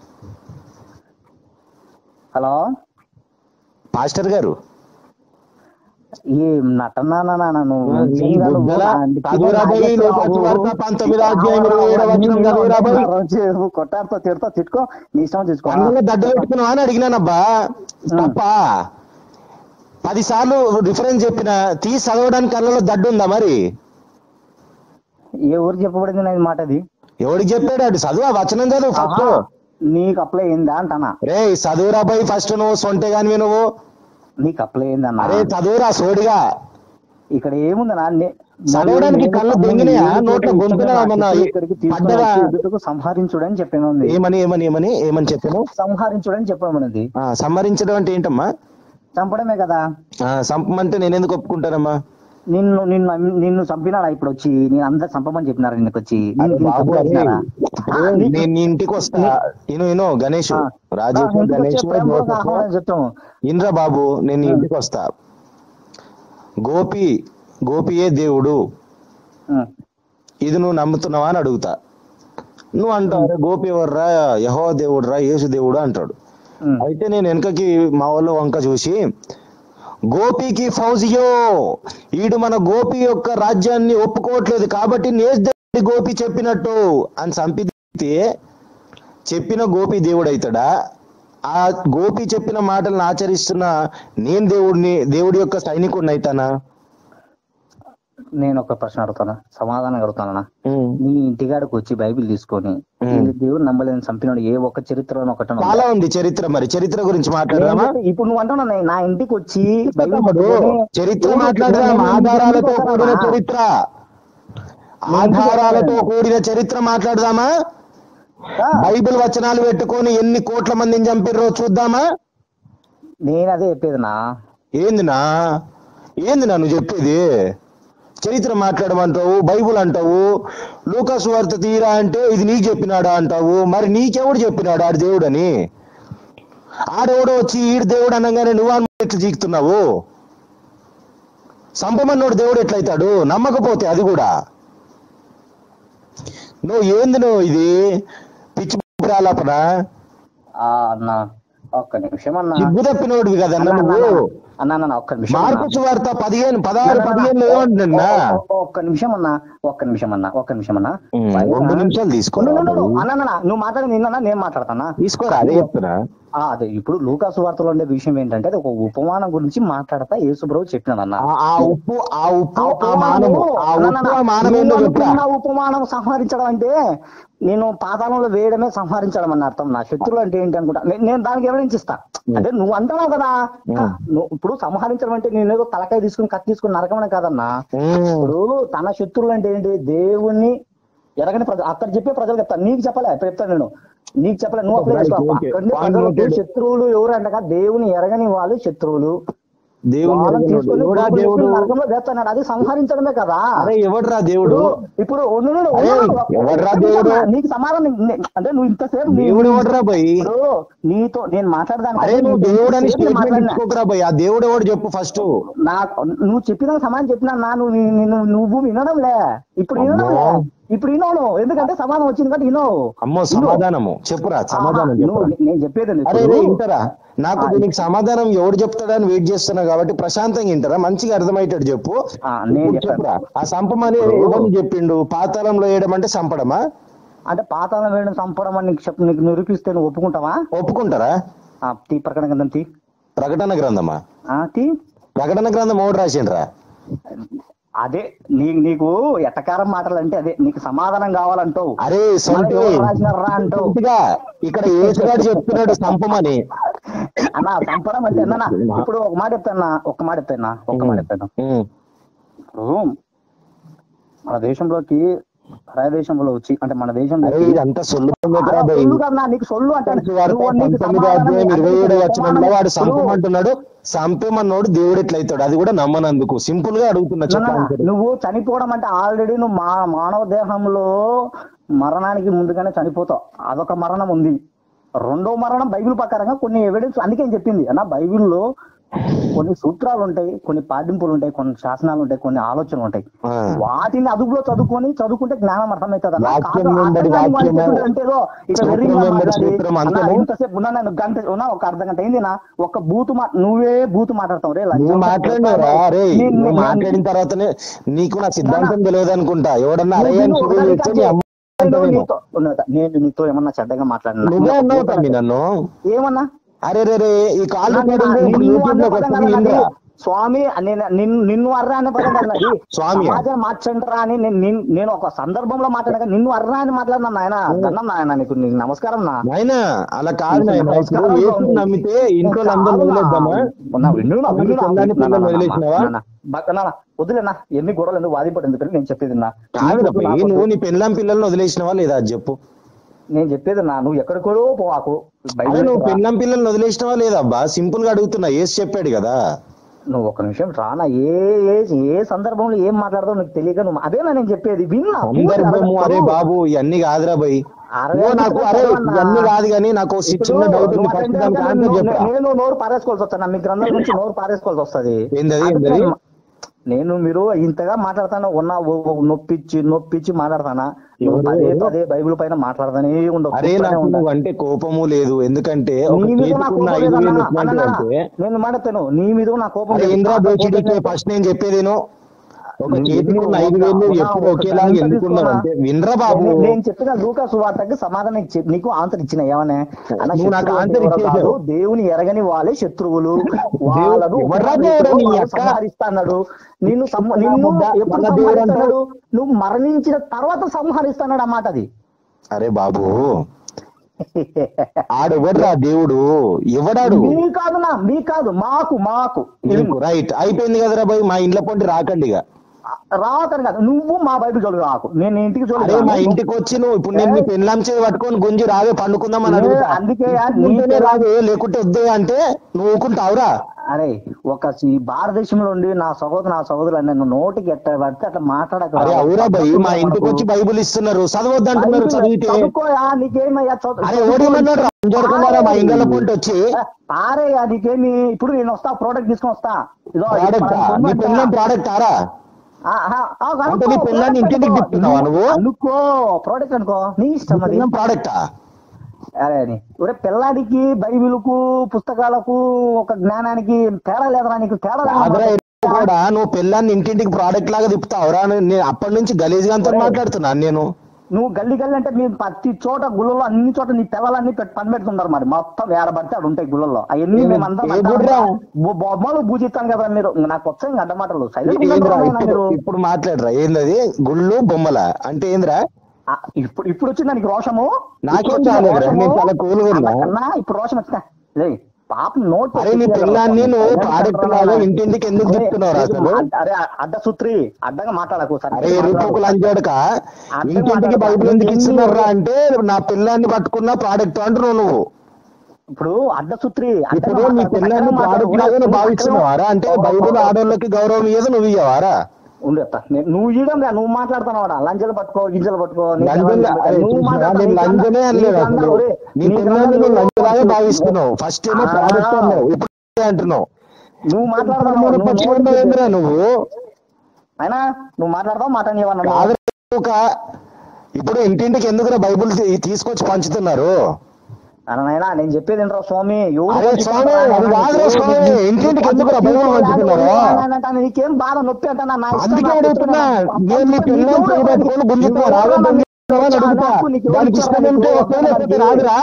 హలో పాస్టర్ గారు ఈ నటనా నాన్న నువ్వు ఈ నిజంగా నువ్వు బుద్ధల అందుకే చదువురా నాకు పోయి, చెప్పావు. లోకాసు వార్త పంతొమ్మిదో అధ్యాయం ఇరవై ఏడవ వచనం చదువురా పోయి. నువ్వు కొట్టాడుతో తిడతా తిట్టుకో నీ ఇష్టం తీసుకో కళ్ళలో దడ్డు పెట్టుకున్నావా అని అడిగినానబ్బా తప్ప పది సార్లు రిఫరెన్స్ చెప్పిన తీసి చదవడానికి కళ్ళలో దడ్డు ఉందా మరి ఏ ఊరు చెప్పబడింది నా ఈ మాట అది ఎవడికి చెప్పాడు అటు చదువు ఆ వచనం చదువు ఫస్ట్ ఆహా, నీకు అప్లై అయిందా అంటానా రే చదువురా పోయి ఫస్ట్ నువ్వు సొంటే గాని నువ్వు నీకు అప్లై అయిందన్నా అరే చదువురా సోడిగా ఇక్కడ ఏముందన్నా నే- చదవడానికి నేను కళ్ళు నేను దొంగినాయా? నేను నోట్లో ఇష్టమైన గొంతులా ఏమన్నా వాక్యం ఇక్కడికి తీసుకొని పడ్డదా? వచ్చి ఎదుటకు సంహరించుడు అని చెప్పాను ఉంది ఏమని ఏమని ఏమని ఏమని చెప్పాను సంహరించుడు అని చెప్పామన్నది ఆ, సంహరించడం అంటే ఏంటమ్మా చంపడమే కదా ఆ, సంపమంటే నేను ఎందుకు ఒప్పుకుంటానమ్మా నిన్ను నిన్ను నిన్ను చంపినాడా ఇప్పుడు వచ్చి నేను అందరు చంపమని చెప్పినారా నిన్నకు వచ్చి అరే నిన్ను నిన్ను బాబు, అరే, చంపేసినారా? అరే, నేను నీ ఇంటికి వస్తా ఇను ఇను గణేష్ ఆ, రాజేష్ ఆ, ఇంటికి గణేష్ వచ్చే ప్రేమలో ఆహ్వానం చెప్తాము ఇన్రా బాబు నేను నీ ఇంటికి వస్తా గోపి గోపియే దేవుడు ఉం. ఇది నువ్వు నమ్ముతున్నావా అని అడుగుతా నువ్వు అంటావు "అరే, గోపి ఎవర్రా యహో దేవుడు రా యేసు దేవుడు అంటాడు ఉం. అయితే నేను వెనకకి మా వాళ్ళు వంక చూసి గోపికి ఫౌజియో ఈడు మన గోపి యొక్క రాజ్యాన్ని ఒప్పుకోవట్లేదు కాబట్టి నేస్ దేవుడి గోపి చెప్పినట్టు అని సంపితే చెప్పిన గోపి దేవుడు అవుతాడా ఆ గోపి చెప్పిన మాటలను ఆచరిస్తున్న నేను దేవుడిని దేవుడి యొక్క సైనికుడిని అవుతానా నేను ఒక ప్రశ్న అడుగుతాను సమాధానం అడుగుతానా నీ ఇంటికాడికి వచ్చి బైబిల్ తీసుకొని ఉం. ఈ దేవుడు నమ్మలేని చంపినాడు ఏ ఒక్క చరిత్రలో ఒకటి చాలా ఉంది చరిత్ర మరి చరిత్ర గురించి మాట్లాడదామా ఇప్పుడు నువ్వు అంటున్నా నా- నా ఇంటికి వచ్చి బైబిల్ తమ్ముడు, పట్టుకొని చరిత్ర దేవుడు మాట్లాడదాం చెప్పిన ఆధారాలతో ఇంటికి కూడిన వస్తావా? చరిత్ర ఆధారాలతో కూడిన చరిత్ర మాట్లాడదామా ఆ, బైబిల్ వచనాలు పెట్టుకొని ఎన్ని కోట్ల మందిని చంపిర్రో చూద్దామా నేను అదే చెప్పేది నా ఏందినా ఏందినా నువ్వు చెప్పేది చరిత్ర మాట్లాడమంటావు బైబుల్ అంటావు లూకాసు వార్త తీరా అంటే ఇది నీకు చెప్పినాడా అంటావు మరి నీకెవడు చెప్పినాడు ఆడు దేవుడని ఆడెవడో వచ్చి ఈడు దేవుడు అనగానే నువ్వు అని ఎట్లా జీకుతున్నావు సంపమన్నోడు దేవుడు ఎట్లయితాడు నమ్మకపోతే అది కూడా నువ్వు ఏంది నువ్వు ఇది పిచ్చి ప్రాలాపన ఆ, అన్న ఒక్క నిమిషం అన్న సిగ్గు తప్పినోడివి కదన్నా అన్న, నువ్వు అన్న, అన్న అన్న, ఒక్క నిమిషం అన్న. మార్పు వార్త పదిహేను పదహారు అన్న, పదిహేను అన్న, ఏమంటున్నా ఒ- ఒ- ఒక్క నిమిషం అన్న ఒక్క నిమిషం అన్న ఒక్క నిమిషం అన్న ఉమ్, పైన- రెండు నిమిషాలు తీసుకో ఉండు, ఉండు, ఉండు. అన్న అన్న, అన్న, నువ్వు మాట్లాడి నిన్న నేను మాట్లాడతానా తీసుకోరా అదే చెప్తున్నా ఆ, అదే ఇప్పుడు లూకాసు వార్తలో ఉండే విషయం ఏంటంటే అది ఒక ఉపమానం గురించి మాట్లాడతా యేసుప్రభు చెప్పినాడన్న ఆ- ఆ ఉప్పు ఆ ఉప్పు ఆ మానము ఆ ఉప్పు ఆ మానం ఏందో నువ్వు చెప్పురా అనుకున్న ఉపమానం సంహరించడం అంటే నేను పాతాళంలో వేయడమే సంహరించడం అని అర్థం నా శత్రువులు అంటే ఏంటి అనుకుంటా నే- నేను దానికి ఎవిడెన్స్ అంటే నువ్వు అంటున్నావు కదా ఉమ్. నువ్వు ఇప్పుడు సంహరించడం అంటే నేను ఏదో తలకాయ తీసుకుని కత్తి తీసుకుని నరకమనే కాదన్నా ఉమ్, ఇప్పుడు తన శత్రువులు అంటే ఏంటి దేవుణ్ణి ఎరగని ప్రజలు అక్కడ చెప్పే ప్రజలు చెప్తాను నీకు చెప్పలే ఇప్పుడు చెప్తాను నేను నీకు చెప్పలే నువ్వు అప్లై Right, చేసుకో okay. అక్కడి Point ప్రజలకు noted. శత్రువులు ఎవరు అంటగా దేవుని ఎరగని వాళ్ళు శత్రువులు దేవుడు వాళ్ళని ఎరగనోడు. తీసుకొని ఎవడా గొప్ప దేవుడు వ్యక్తులు నరకంలో వేస్తున్నాడు అది సంహరించడమే కదా అరే ఎవడ్రా దేవుడు ఇప్పుడు ఇప్పుడు ఉండు, ఉండు, అరే, ఉండు, ఉండు. ఎవర్రా ఒక్క దేవుడు? నిమిషం, నీకు సమాధానం నే- అంటే నువ్వు ఇంతసేపు నీ- దేవుడు ఎవడ్రా భయ్ ఇప్పుడు నీతో నేను మాట్లాడదానికి అరే నువ్వు దేవుడు అని ఇంతసేపు స్టేట్మెంట్ మాట్లాడినా. ఇచ్చుకోకరా భయ్ ఆ దేవుడు ఎవడు చెప్పు ఫస్ట్ నా నువ్వు చెప్పిన సమాధానం చెప్పినా నా నువ్వు నీ- నువ్వు నువ్వు వినడంలే ఇప్పుడు వినడంలే ఇప్పుడు వినోను ఎందుకంటే సమాధానం వచ్చింది కాబట్టి వినో అమ్మో సమాధానము చెప్పురా సమాధానం నువ్వు చెప్పురా నేను చెప్పేది ఏంది? అరే ఇప్పుడు రే ఇంటరా నాకు ఆ, దీనికి సమాధానం ఎవడు చెప్తాడని వెయిట్ చేస్తున్నా కాబట్టి ప్రశాంతంగా ఇంటరా మంచిగా అర్థమయ్యేటట్టు చెప్పు ఆ, నేను ఇప్పుడు చెప్తాను చెప్పురా ఆ సంపమని ఎవరిని చెప్పిండు పాతాళంలో వేయడం అంటే సంపడమా అంటే పాతాళం వేయడం చంపడం అని నీకు చెప్పు నీకు నిరూపిస్తే నువ్వు ఒప్పుకుంటావా ఒప్పుకుంటారా ఆ, తీ ప్రకటన గ్రంథం తీ ప్రకటన గ్రంథమా ఆ, తీ ప్రకటన గ్రంథం ఎవడు రాసిండ్రా అదే నీ నీకు ఎట్టకారం మాటలు అంటే అదే నీకు సమాధానం కావాలంటావు అరే సొంటి మరి ఎవరు రాసినారా అంటావు సొంటిగా ఇక్కడ ఏసుగాడు చెప్తున్నాడు సంపమని అన్న చంపడం అంటే అన్న ఇప్పుడు ఒక మాట చెప్తానా ఒక్క మాట చెప్తానా ఒక్క మాట చెప్తాను ఉమ్. ఇప్పుడు మన దేశంలోకి పరాయ దేశంలో వచ్చి అంటే మన దేశంలో అరే ఇదంతా సొల్లు పొంగకురా భయ్. సొల్లు కదన్నా నీకు సొల్లు అంటే వాడు నువ్వు నీకు పంతొమ్మిదో సమాధానం అధ్యాయం ఇరవై ఏడు అంటే వచనంలో వాడు ఇప్పుడు సంపమంటున్నాడు సంపమన్నోడు దేవుడు ఎట్లయితాడు అది కూడా నమ్మనందుకు సింపుల్ గా అడుగుతున్నా నాన్న, చెప్పండి నువ్వు చనిపోవడం అంటే ఆల్రెడీ నువ్వు మా మానవ దేహంలో మరణానికి ముందుగానే చనిపోతావు అదొక మరణం ఉంది రెండో మరణం బైబిల్ ప్రకారంగా కొన్ని ఎవిడెన్స్ అందుకే నేను చెప్పింది అన్న బైబిల్లో కొన్ని సూత్రాలు ఉంటాయి కొన్ని పాటింపులు ఉంటాయి కొన్ని శాసనాలు ఉంటాయి కొన్ని ఆలోచనలు ఉంటాయి ఆ. వాటిని అదుపులో చదువుకొని చదువుకుంటే జ్ఞానం అర్థమవుతుంది అన్న. వాక్యం కాదు, వెంబడి అర్థం కాని వాళ్ళు వాక్యము. చెప్తుంటే ఏదో ఇట్లా సూత్రం వెర్రిగా వెంబడి మాట్లాడి, సూత్రం అన్న, అంతేనా? ఇంతసేపు ఉన్నా నేను గంట ఉన్నా ఒక అర్ధ గంట అయింది నా ఒక బూతు మా నువ్వే బూతు మాట్లాడతావు రే లంచం నువ్వు మాట్లాడినారా రే నేను- నువ్వు నేను- మాట్లాడిన తర్వాతనే నీకు నా సిద్ధాంతం తెలియదు అనుకుంటా ఎవడన్నా అరే నువ్వు అని విను, షురూ ఒకసారి చేస్తే నీ అమ్మ నేను అంటావేమో. నీతో- ఉన్నదా? నేను నీతో ఏమన్నా చెడ్డగా మాట్లాడినా నువ్వే అన్నావు తమ్మి నన్ను ఏమన్నా అరే రే రే ఈ కాల్ నన్ను- రికార్డింగ్ ఇప్పుడు నిన్ను యూట్యూబ్ అనే లోకి పదం వస్తుంది కాదు వినరా? నాది. స్వామి నేను నిన్ను నిన్ను అర్రా అనే పదం కాదు నాది. స్వామి. సమాజం మార్చండిరా అని నేను నిన్- నేను ఒక సందర్భంలో మాట్లాడగా నిన్ను అర్రా అని మాట్లాడినా నాయన దండం నాయన నీకు నీకు నమస్కారం నా నాయనా అలా కాదు నాయన ఇప్పుడు యేసుని నమ్మితే ఇంట్లో అందరూ వదిలేద్దామా ఉన్నా, విను నా, విను నా. పిల్లని నా, నా, పిల్లల్ని నా, వదిలేసినావా? నా, నా, బక్క నా, నా, వద్దులేనా ఎన్ని గొడవలు ఎందుకు వాదిపడి ఎందుకు నేను చెప్పేది నా కాదు నీకు రబ్బీ, నాకు- నువ్వు నీ పెళ్ళాం పిల్లల్ని వదిలేసినావా లేదా అది చెప్పు నేను చెప్పేది నా నువ్వు ఎక్కడికో పోవాకు అదే నువ్వు బయట పెళ్ళాం పిల్లల్ని వదిలేసినావా లేదా అబ్బా సింపుల్ గా అడుగుతున్నా ఏసు చెప్పాడు కదా నువ్వు ఒక నిమిషం రానా ఏ ఏ ఏ సందర్భంలో ఏం మాట్లాడతావు నీకు తెలియక నువ్వు అదేనా నేను చెప్పేది విన్నా సందర్భము అరే బాబు ఇవన్నీ కాదురా భయ్ అరవై ఇదిగో నాకు అరే చదవన్నా. ఇవన్నీ కాదు కానీ నాకు ఓ ఇప్పుడు చిన్న డౌట్ ఉంది నువ్వు ఫస్ట్ అటెండ్ దానికి అయితే ఆన్సర్ నేను- చెప్పరా నేను నోరు పారేసుకోవాల్సి వస్తాను మీ గ్రంథం నుంచి నోరు పారేసుకోవాల్సి వస్తుంది ఏందది, ఏందది? నేను మీరు ఇంతగా మాట్లాడతాను ఉన్న ఓ- ఓ నొప్పిచ్చి నొప్పిచ్చి మాట్లాడతానా నువ్వు ఎవరు? పదే ఎవరు? పదే బైబిల్ పైన మాట్లాడతానే ఉండవు అరే చూస్తూనే నాకు ఉంటా. నువ్వు అంటే కోపము లేదు ఎందుకంటే ఒక నీ మీద నా చేతికున్న కోపం ఐదు వేలు లేదన్నా. ఎట్లాంటివి అన్నా, అంటే నేను మాట్లాడతాను నీ మీద నా కోపం అరే లేదు. ఇంద్రా నా బోచిడికే కోపం లేదు. ఫస్ట్ నేను చెప్పేదేనో ఒక నువ్వు చేతికున్న విను, ఐదు ఒక- వేలు ఒక- ఎప్పుడు ఒక ఒకేలాగా గంట ఎందుకున్నావు అంటే తీసుకోనా? వినరా బాబు నేను- నేను చెప్పిన లూకా సువార్తకి సమాధానం ఇచ్చి నీకు ఆన్సర్ ఇచ్చిన ఏమనే అన్న, నువ్వు నాకు శత్రువులు ఆన్సర్ ఎవరో ఇచ్చేసావు. కాదు, దేవుని ఎరగని వాళ్ళే శత్రువులు వాళ్ళను ఎవర్రా దేవుడు నీ వాళ్ళు అక్క? సంహరిస్తాడు నిన్ను సంహ- నిన్ను ముద్ద, ఎప్పుడు మగ దేవుడు సంహరిస్తాడు నువ్వు మరణించిన తర్వాత సంహరిస్తాడు అన్నమాట అది అరే బాబు ఆడెవడ్రా దేవుడు ఎవడాడు మీ కాదు నా మీ కాదు మాకు మాకు రైట్ అయిపోయింది కదరా బాయ్ మా ఇంట్లో పొంటి రాకండి ఇక రావతని కాదు నువ్వు మా బయట చదువు రాకు నేను నీ ఇంటికి అరే మా చదువు ఇంటికి వచ్చి నువ్వు ఇప్పుడు నేను మీ పెళ్ళాం చేయి పట్టుకొని గుంజి రావే పండుకుందాం అని అడుగుతా అందుకే ఉంటేనే రావే లేకుంటే వద్దే అంటే నువ్వు ఊకుంటావురా అరే ఒక ఈ భారతదేశంలో ఉండి నా సహోదరు నా సహోదరులు నేను నోటికి ఎట్ట పడితే అట్లా మాట్లాడక అరే అవురా భయ్ మా ఇంటికి వచ్చి బైబుల్ ఇస్తున్నారు చదవద్దంటున్నారు చదివితే చదువుకోయా నీకేమయ్యా చదువు- అరే ఓడిమన్నాడు రంజోడుకున్నారా మా ఇంట్లో పొంటి వచ్చి పారేయా నీకేమి ఇప్పుడు నేను వస్తా ప్రోడక్ట్ తీసుకొని వస్తా ఇదో ఇది ప్రోడక్ట్ పలానా నీ ఉందంట. పెళ్ళం ప్రోడక్ట్ ఆరా ఆ, ఆ, ఆ, అంటే అనుకో, నీ పిల్లాన్ని product ఇంటికి అనుకో. తిప్పుతున్నావా నువ్వు? అనుకో ప్రోడక్ట్ అనుకో నీ ఇష్టం అది పెళ్ళం ప్రోడక్టా అరే అని ఒరే పిల్లాడికి బైబిల్కు పుస్తకాలకు ఒక జ్ఞానానికి తేడా లేదరా నీకు తేడా లేదా? ఆగ్రా ఎప్పుడు కూడా నువ్వు పెళ్ళాన్ని ఇంటింటికి ప్రోడక్ట్ లాగా తిప్పుతావురా నేను అప్పటి నుంచి గలీజ్ గాంతో మాట్లాడుతున్నాను నేను నువ్వు గల్లి గల్లి అంటే మీరు ప్రతి చోట గుళ్ళలో అన్ని చోట నీ పిల్లలన్నీ పెట్టి పని పెడుతున్నారు మరి మొత్తం వేడబడితే అక్కడ ఉంటాయి గుళ్ళల్లో అవన్నీ ఏ- మేము అందరం ఏ గుడ్రా? బొ- బొమ్మలు పూజిస్తాం కదా మీరు నాకు వచ్చాయి ఇంకా అడ్డమాటలు సైలెంట్ ఏంద్రా ఉండరా నాయనా ఇప్పుడు మీరు ఇప్పుడు మాట్లాడరా ఏందది గుళ్ళు బొమ్మల అంటే ఏంద్రా ఆ, ఇప్పుడు ఇప్పుడు వచ్చిందా నీకు రోషము నాకేం ఇప్పుడు వచ్చిందా రాలేదురా, రోషము? నేను చాలా cool గా ఉన్నా. అన్నా, ఇప్పుడు రోషం వచ్చిందా లే పాప నోట్ అరే నీ పిల్లాన్ని నువ్వు ప్రోడక్ట్ లాగా ఇంటింటికి ఎందుకు తిప్పుతున్నావురా అసలు అరే అడ్డ సూత్రి అడ్డంగా మాట్లాడకు సరే అరే రూపకు లంచోడక ఇంటింటికి బైబిల్ ఎందుకు ఇస్తున్నారా అంటే నా పిల్లాన్ని పట్టుకున్న ప్రోడక్ట్ అంటున్నావు నువ్వు ఇప్పుడు అడ్డ సూత్రి ఇప్పుడు నీ పిల్లాన్ని ప్రోడక్ట్ లాగా నువ్వు భావిస్తున్నావారా అంటే బైబిల్ ఆడోళ్ళకి గౌరవం ఇయ్యదు నువ్వు ఇయ్యవారా ఉండు చెప్తా. నేను- నువ్వు ఇయడం రా నువ్వు మాట్లాడుతున్నావు లంచలు పట్టుకో గింజలు పట్టుకో నీ లంజం పిల్లల్ని అరే నువ్వు చూసినా, మాట్లాడతావు. నేను నీ లంజనే గ్రంథం- అనలేదు నీ అసలు గ్రంథం ఒరే, నీ నీ పిల్లల్ని గ్రంథం నువ్వు లంచలాగా నువ్వు- భావిస్తున్నావు ఫస్ట్ ఏమో ఆ. ప్రోడక్ట్ అన్నావు ఇప్పుడు ఇదే అంటున్నావు నువ్వు మాట్లాడతావు మన నువ్వు పక్షి నోటికి- ఏంద్రా నువ్వు అయినా నువ్వు మాట్లాడతావు మాట నీవన్నా కాదు ఒక ఇప్పుడు ఇంటింటికి ఎందుకు బైబుల్ తీ- తీసుకొచ్చి పంచుతున్నారు నాయనా నేను చెప్పేది ఏంట్రా స్వామి ఎవరు అరే స్వామి, అది కాదురా స్వామి, ఇంటింటికి ఎందుకురా బైబిల్ పంచుతున్నారు? నాయనా, నీకేం బాధ నొప్పి అంట నా ఇష్టం, అందుకే నాకు అడుగుతున్నా ఇష్టం. నేను నీ పిల్లలు చేయబట్టుకొని గుంజుతున్నా రాగా గుంజుతున్నావా అని అడుగుతా నాకు నీకు ఎవరు దానికి ఇష్టం ఇచ్చారు? ఉంటే వస్తే లేకపోతే రాదురా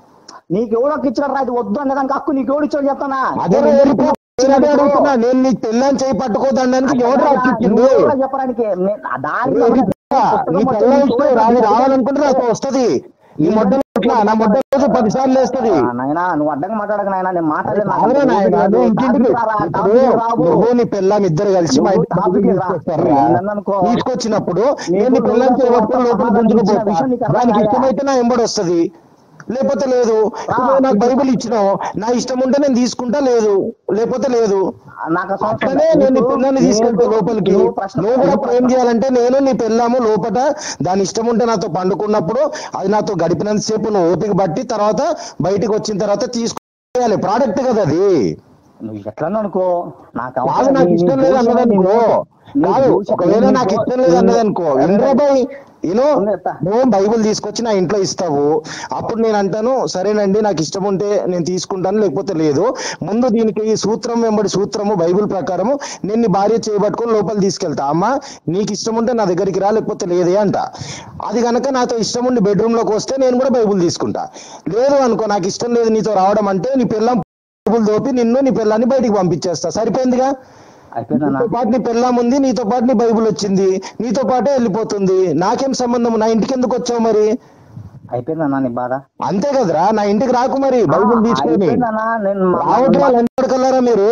నీకు ఎవడో ఇచ్చాడు రా ఇది వద్దు అనే దానికి హక్కు నీకు ఎవడు ఇచ్చాడు చెప్తానా అదే వెళ్ళిపో నేను అదే అడుగుతున్నా నేను నీ పిల్లని చేయి పట్టుకోదనడానికి ఎవరు రాసిచ్చింది నువ్వు ఎవరో చెప్పడానికి నే- ఆ దానికి నీ పిల్ల ఇస్తే రాని రావాలనుకుంటే నాకు వస్తది నీ మొడ్డ ఇట్లా నా మొడ్డ రోజు పది సార్లు వేస్తుంది ఆ, నాయనా నువ్వు అడ్డంగా మాట్లాడక నాయనా నేను మాట్లాడలేదు నాకు అవునా నాయనా, తెలియదు. నువ్వు ఇంటింటికి టాపిక్ రారా, ఇప్పుడు టాపిక్ రావు. నువ్వు నీ పిల్లం ఇద్దరు కలిసి మా నువ్వు ఇంటికి టాపిక్ రా. తీసుకొస్తారా? ఏందనుకో. తీసుకొచ్చినప్పుడు నీకు నేను నీ పిల్లని చేయబట్టుకొని లోపల సమాధానం గుంజుకుపోతా ఇచ్చిన విషయం నీకు అర్థం దానికి కాదా? ఇష్టమైతే నా ఎంబడి వస్తది లేకపోతే లేదు ఇప్పుడు నువ్వు నాకు బైబిల్ ఇచ్చినావు నా ఇష్టం ఉంటే నేను తీసుకుంటా లేదు లేకపోతే లేదు నాకు అసలు అవసరం అట్లనే లేదు. నేను నీ నీకు- పిల్లని తీసుకెళ్తే నీకు- లోపలికి నువ్వు ప్రశ్న- నువ్వు కూడా ప్రేమ చేయాలంటే నేను నీ పిల్లము లోపల దాని ఇష్టం ఉంటే నాతో పండుకున్నప్పుడు అది నాతో గడిపినంత సేపు నువ్వు ఓపిక బట్టి తర్వాత బయటికి వచ్చిన తర్వాత తీసుకెళ్ళాలి ప్రోడక్ట్ కదా అది నువ్వు ఎట్లా అనుకో నాకు కాదు అవసరం నాకు నీ- ఇష్టం నీ లేదు దోషం అన్నదనుకో నీ కాదు దోషం- ఒకవేళ నీ నాకు దో- ఇష్టం లేదు అన్నదనుకో ఇంద్రా బాయ్ యూనో ఉంది అత్త. నువ్వు బైబుల్ తీసుకొచ్చి నా ఇంట్లో ఇస్తావు అప్పుడు నేను అంటాను సరేనండి నాకు ఇష్టం ఉంటే నేను తీసుకుంటాను లేకపోతే లేదు ముందు దీనికి ఈ సూత్రం వెంబడి సూత్రము బైబిల్ ప్రకారము నేను నీ భార్య చేయబట్టుకొని లోపల తీసుకెళ్తా అమ్మ నీకు ఇష్టం ఉంటే నా దగ్గరికి రా లేకపోతే లేదే అంట అది కనుక నాతో ఇష్టం ఉండి బెడ్రూమ్ లోకి వస్తే నేను కూడా బైబుల్ తీసుకుంటా లేదు అనుకో నాకు ఇష్టం లేదు నీతో రావడం అంటే నీ పిల్లం బైబుల్ దోపి నిన్ను నీ పిల్లాన్ని బయటికి పంపించేస్తా సరిపోయిందిగా అయిపోయిందన్నా నీతో పాటు నీ పిల్లం ఉంది నీతో పాటు నీ బైబుల్ వచ్చింది నీతో పాటే వెళ్ళిపోతుంది నాకేం సంబంధం నా ఇంటికి ఎందుకు వచ్చావు మరి అయిపోయిందన్నా నీ బాధ అంతే కదరా నా ఇంటికి రాకు మరి బైబుల్ తీసుకొని అయిపోయిందన్నా నేను మా- రావట్రా లంచడుకల్లారా మీరు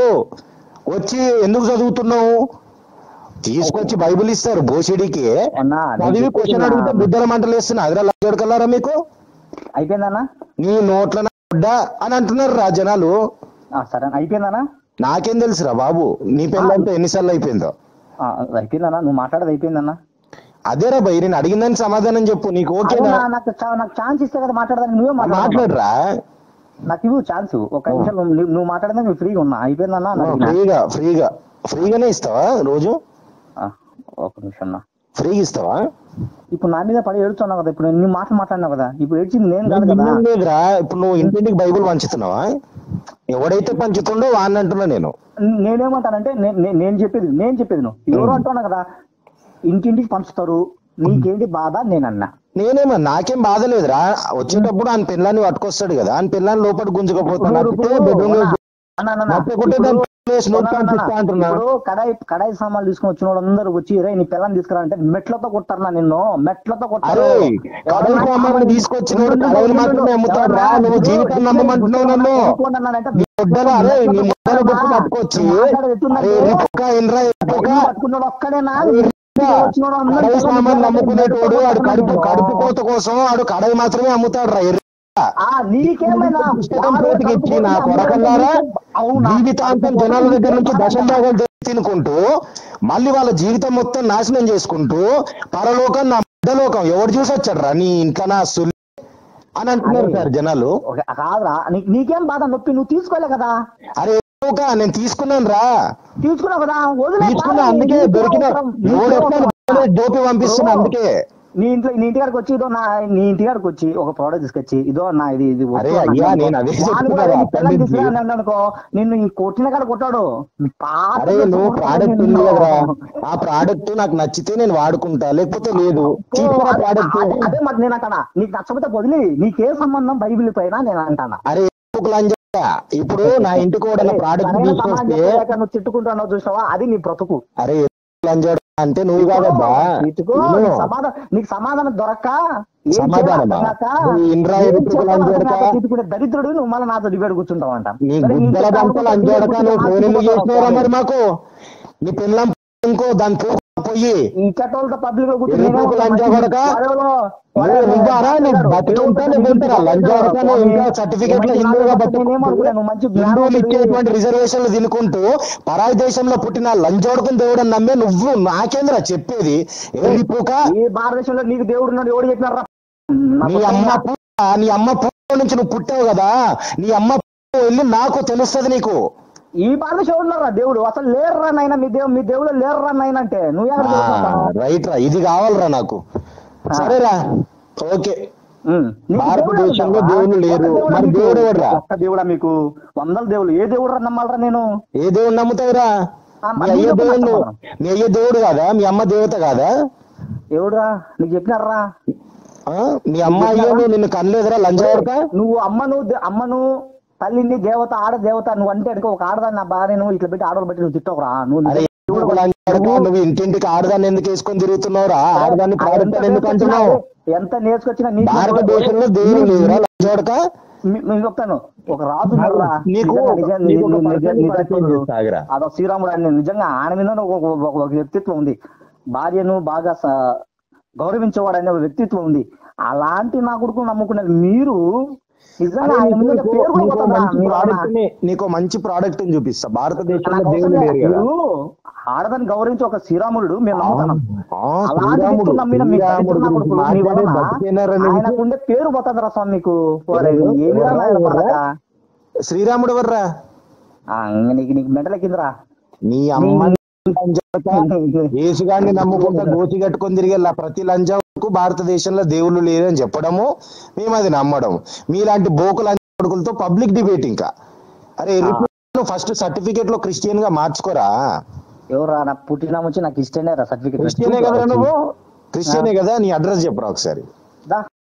వచ్చి ఎందుకు చదువుతున్నావు తీసుకొచ్చి బైబిల్ ఇస్తారు బోసిడికి అన్నా, నేను చదివి చెప్పేది క్వశ్చన్ నా- అడిగితే బుద్ధల మంటలు వేస్తున్నా అదిరా లంచడుకల్లారా మీకు అయిపోయిందన్నా నీ నోట్ల బుడ్డ అని అంటున్నారు రా జనాలు ఆ, సరే అయిపోయిందన్నా నాకేం తెలుసురా బాబు నీ పిల్లలతో ఎన్నిసార్లు అయిపోయిందో ఆ, అయిపోయిందన్నా నువ్వు మాట్లాడేది అయిపోయిందన్నా అదేరా భయ్ నేను అడిగిందని సమాధానం చెప్పు నీకు ఓకేనా అవునా, నాకు చా- నాకు ఛాన్స్ ఇస్తే కదా మాట్లాడదానికి నువ్వే మాట్లాడు మాట్లాడరా నాకు ఇవ్వు ఛాన్స్ ఒక నిమిషం నువ్వు నువ్వు మాట్లాడదా నువ్వు ఫ్రీగా ఉన్నా అయిపోయిందన్నా నాకు ఇది నా- ఫ్రీగా ఫ్రీగా ఫ్రీగానే ఇస్తావా రోజు ఆ, ఒక నిమిషం అన్నా ఫ్రీగా ఇస్తావా ఇప్పుడు నా మీద పడి ఏడుచున్నావు కదా ఇప్పుడు నీ మాట మాట్లాడినావు కదా ఇప్పుడు ఏడ్చింది నేను కాదు కదా నిన్నేం లేదురా ఇప్పుడు నువ్వు ఇంటింటికి బైబుల్ పంచుతున్నావా ఎవడైతే పంచుతుండో వాడిని అంటున్నా నేను నేనేమంటానంటే నే- నే- నేను చెప్పేది నేను చెప్పేది నువ్వు ఎవరు అంటున్నా కదా ఇంటింటికి పంచుతారు నీకేంటి బాధ నేను అన్నా నేనేమో నాకేం బాధ లేదురా వచ్చేటప్పుడు ఆయన పిల్లాన్ని పట్టుకొస్తాడు కదా ఆయన పిల్లాన్ని లోపల గుంజుకపోతాడు నచ్చితే బెడ్రూమ్ లో అన్నా, అన్నా, అన్నా. నచ్చకుంటే దాన్ని వేసి నోట్ అన్నా, అన్నా, పంపిస్తా అంటున్నా ఇప్పుడు కడాయి కడాయి సామాన్లు తీసుకుని వచ్చిన వాళ్ళు అందరూ వచ్చి రే నీ పిల్లని తీసుకురా అంటే మెట్లతో కొట్టారు నా నిన్ను మెట్లతో కొట్టారు అరే కడల సామాన్లు తీసుకొచ్చినోడు కడవలు మాత్రమే అమ్ముతాడు రా నువ్వు జీవితం నమ్మమంటున్నావు నన్ను నీ ముద్దలు అరే నీ ముద్దలు బుక్కు పట్టుకొచ్చి అరే ఎరుపుక ఎన్రా ఎరుపుక పట్టుకున్నాడు ఒక్కడేనా ఎరుపుక. కడవ సామాన్లు అమ్ముకునేటోడు వాడు కడుపు కడుపు కోత కోసం వాడు కడవి మాత్రమే అమ్ముతాడు రా ఎర్ర ఆ, నీకేమైనా పుస్తకం చేతికి ఇచ్చి నా కొడకల్లారా అవునా? జీవితాంతం జనాల దగ్గర నుంచి దశం భాగాలు తినుకుంటూ మళ్ళీ వాళ్ళ జీవితం మొత్తం నాశనం చేసుకుంటూ పరలోకం నా లోకం ఎవడు చూసి వచ్చాడు రా నీ ఇంట్లో నా సుల్లి అని అంటున్నారు సార్ జనాలు ఓకే, కాదురా నీ- నీకేం బాధ నొప్పి నువ్వు తీసుకోలే కదా అరే ఒక నేను తీసుకున్నాను రా తీసుకున్నావు కదా వదిలే తీసుకున్నా బాధ. అందుకే నీకు దొరికిన అవసరం. ఎవడు నీకు ఎట్లా అవసరం. డోపి పంపిస్తున్నా అందుకే నీ ఇంట్లో నీ ఇంటి గారికి వచ్చి ఇదో నా నీ ఇంటి గారికి వచ్చి ఒక ప్రోడక్ట్ తీసుకొచ్చి ఇదో నా ఇది ఇది వద్దు అరే అన్నాడు అయ్యా, అనుకో. నేను అదే వాడు చెప్తున్నా కూడా రా, నీ పిల్లని అక్కడి తీసుకురా నుంచి. అన్నాడు అనుకో నిన్ను ఈ కొట్టిన కాడ కొట్టాడు పాత అరే నువ్వు కొట్టాడు ప్రోడక్ట్ నిన్ను. ఉంది కదరా ఆ ప్రోడక్ట్ నాకు నచ్చితే నేను వాడుకుంటా లేకపోతే లేదు ఓ, తీసుకున్న అదే- ప్రోడక్ట్ అదే- అదే మరి నేను అంటానా నీకు నచ్చకపోతే వదిలి నీకే సంబంధం బైబిల్ పైన నేను అంటానా అరే ఎందుకు లంజ ఇప్పుడు నా ఇంటికి కూడా ప్రోడక్ట్ సరైన సమాధానం తీసుకొస్తే చెప్పలేక నువ్వు తిట్టుకుంటున్నావు చూసావా అది నీ బ్రతుకు అరే లంజాడు అంటే నువ్వు కాదబ్బా తిట్టుకో, విను. నీకు సమాధానం నీకు సమాధానం దొరక్క ఏం సమాధానమా? చేయాలో అర్థం కాక, నువ్వు ఇంద్రా ఏం ఎదుటికి చెప్పాలో లంజ అర్థం కొడక? కాక తిట్టుకునే దరిద్రుడు నువ్వు మళ్ళీ నాతో డిబేట్ కూర్చుంటావు అంట నీ గుద్దల బంపలు అంజాడక నువ్వు ఫోన్ ఎందుకు చేసినావురా మరి మాకు నీ పిల్లం ఇంకో దాని పూ పోయి ఈ చట్టంతో పబ్లిక్ లో ఎందుకు లంజా కొడక? నువ్వు నువ్వారా నీ బతుకుంటా నువ్వు ఉంటారా లంజా కొడక నువ్వు ఇంకా సర్టిఫికెట్లు హిందువుగా బతుకుంటూ హిందువులు ఇచ్చేటువంటి రిజర్వేషన్లు తినుకుంటూ పరాయి దేశంలో పుట్టిన లంజోడుకుని దేవుడు అని నమ్మే నువ్వు నాకేంద్రా చెప్పేది ఏంది పూక ఈ భారతదేశంలో నీకు దేవుడు ఉన్నాడు ఎవడు చెప్పినారా నీ అమ్మ పూక నీ అమ్మ పూక నుంచి నువ్వు పుట్టావు కదా నీ అమ్మ పూక వెళ్ళి నాకు తెలుస్తుంది నీకు ఈ భారతదేశం ఉన్నారా దేవుడు అసలు లేరురా నాయన మీ దేవుడు మీ దేవుడు లేరురా నాయన అంటే నువ్వు ఎక్కడ రైట్ రా ఇది కావాలరా నాకు సరేరా ఓకే ఉమ్. నీకు భారతదేశంలో దేవుడు దేవుళ్ళు లేరు. ఒక్క దేవుడా మరి మీకు? దేవుడు ఎవడురా? ఒక్క దేవుడా మీకు వందల దేవుడు ఏ దేవుడు రా నమ్మాలరా నేను ఏ దేవుడు నమ్ముతావురా ఆ, మీ మరి అయ్య నీకు దేవుడు నమ్మకం. మీ అయ్య దేవుడు కాదా మీ అమ్మ దేవత కాదా ఎవడురా నీకు చెప్పినారా ఆ? మీ అమ్మ అయ్యో నిన్ను కనలేదురా లంచవాడక నువ్వు అమ్మను దే- అమ్మను తల్లిని దేవత ఆడ దేవత నువ్వు అంటే అనుకో ఒక ఆడదాన్ని నా భార్యను ఇట్లా పెట్టి ఆడలు పెట్టి నువ్వు తిట్టవురా నువ్వు అరే ఎందుకు లంచవాడక నువ్వు ఇంటింటికి ఆడదాన్ని ఎందుకు వేసుకొని తిరుగుతున్నావురా ఆడదాన్ని ఆ, ప్రాడక్ట్ ఎంత ఎందుకు అంటున్నావు నేర్చుకొచ్చినా- ఎంత నేర్చుకొచ్చినా నీకు భారతదేశంలో దేవుడు లేదురా లంచవాడక మీ- నేను చెప్తాను ఒక రాజు ఉన్నాడురా. నీకు- నిజంగా నిజం- నీకు ఒక నిజం- పరిచయం నిజం- పరిచయం నిజం- చేస్తా ఆగురా. అదో శ్రీరాముడు అని నిజంగా ఆయన మీద ఒక ఒక- ఒక వ్యక్తిత్వం ఉంది భార్యను బాగా స- గౌరవించేవాడు అనే ఒక వ్యక్తిత్వం ఉంది అలాంటి నా కొడుకు నమ్ముకున్నది మీరు నిజంగా ఆయన మీద నీకు- పేరు కూడా నీకు పోతుందా? మంచి మీరు product అవునా? ని నీకు మంచి ప్రోడక్ట్ చూపిస్తా భారతదేశంలో నాకు దేవుడు అవసరం లేరు లేదు. కదా మీరు ఆడదాన్ని గౌరవించే ఒక శ్రీరాముడు మేము నమ్ముతున్నాం ఆ, అలాంటి శ్రీరాముడు వ్యక్తులు నమ్మిన మీ శ్రీరాముడు దరిద్రుల గురించి కొడుకులు మీ మాట్లాడే వలన బతికేనారా నీకు? ఆయనకుండే పేరు పోతుంది రా స్వామి మీకు ఎవరు? ఏమి రా నాయన ఎవరు? పడక? శ్రీరాముడు ఎవర్రా ఆ, ఇంక నీకు నీకు మెంటల కిందరా నీ అమ్మ యేసుగాన్ని నమ్ముకుంటా గోచి కట్టుకొని తిరిగే ల- ప్రతి లంజకు భారతదేశంలో దేవుళ్ళు లేదని చెప్పడము మేము అది నమ్మడం మీలాంటి బోకు లంజ కొడుకులతో పబ్లిక్ డిబేట్ ఇంకా అరే ఫస్ట్ సర్టిఫికేట్ లో క్రిస్టియన్ గా మార్చుకోరా ఎవరా నా పుట్టిన నుంచి నాకు ఇష్టమే రా సర్టిఫికేట్ క్రిస్టియనే కదరా నువ్వు క్రిస్టియనే కదా నీ అడ్రస్ చెప్పరా ఒకసారి దా